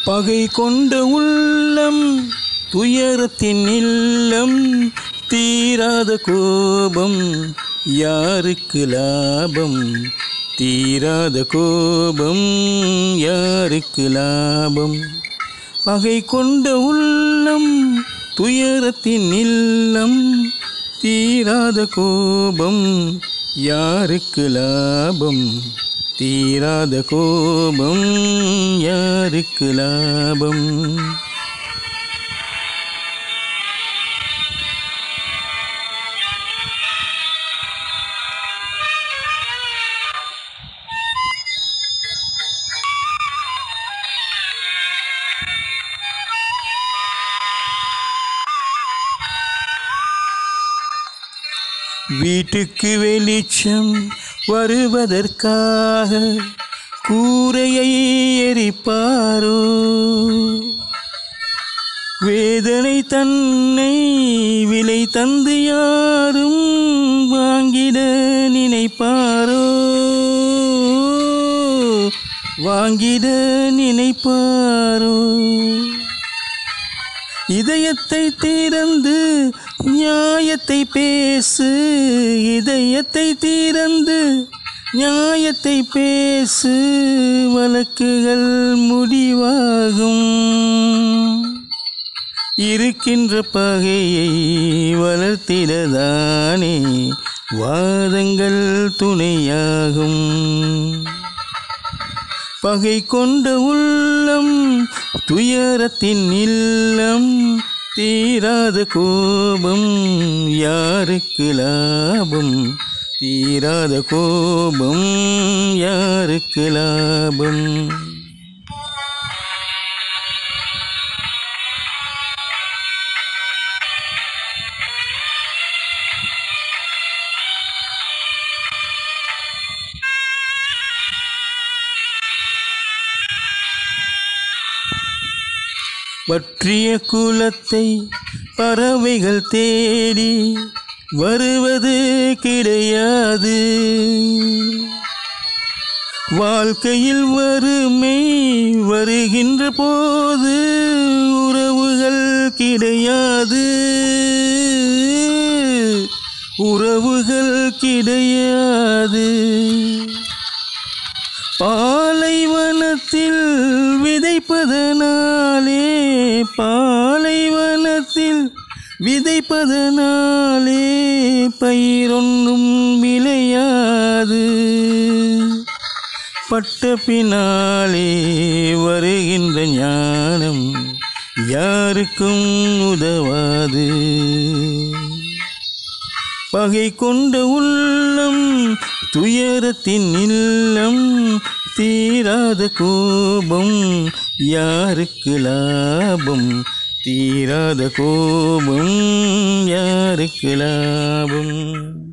பகை கொண்ட உள்ளம் துயரத்தின் இல்லம் தீராத கோபம் யாருக்கு லாபம் தீராத கோபம் யாருக்கு லாபம் பகை கொண்ட உள்ளம் துயரத்தின் இல்லம் தீராத கோபம் யாருக்கு லாபம் தீராத கோபம் யாருக்கு லாபம் வீட்டுக்கு வெளிச்சம் வருவதற்காக கூரையை எரிப்பாரோ வேதனை தன்னை விலை தந்து யாரும் வாங்கிட நினைப்பாரோ வாங்கிட நினைப்பாரோ இதயத்தை திறந்து நியாயத்தை பேசு இதயத்தை திறந்து நியாயத்தை பேசு வழக்குகள் முடிவாகும் இருக்கின்ற பகையை வளர்த்திடதானே வாதங்கள் துணையாகும் பகை கொண்ட உள்ளம் துயரத்தின் இல்லம் தீராத கோபம் யாருக்கு லாபம் தீராத கோபம் யாருக்கு லாபம் வற்றிய குலத்தை பறவைகள் தேடி வருவது கிடையாது வாழ்க்கையில் வறுமை வருகின்ற போது உறவுகள் கிடையாது உறவுகள் கிடையாது பாலைவனத்தில் விதைப்பதனாலே பாலைவனத்தில் விதைப்பதனாலே பயிரொன்றும் விளையாது பட்ட பின்னாலே வருகின்ற ஞானம் யாருக்கும் உதவாது பகை கொண்ட உள்ளம் துயரத்தின் இல்லம் தீராத கோபம் யாருக்கு லாபம் தீராத கோபம் யாருக்கு லாபம்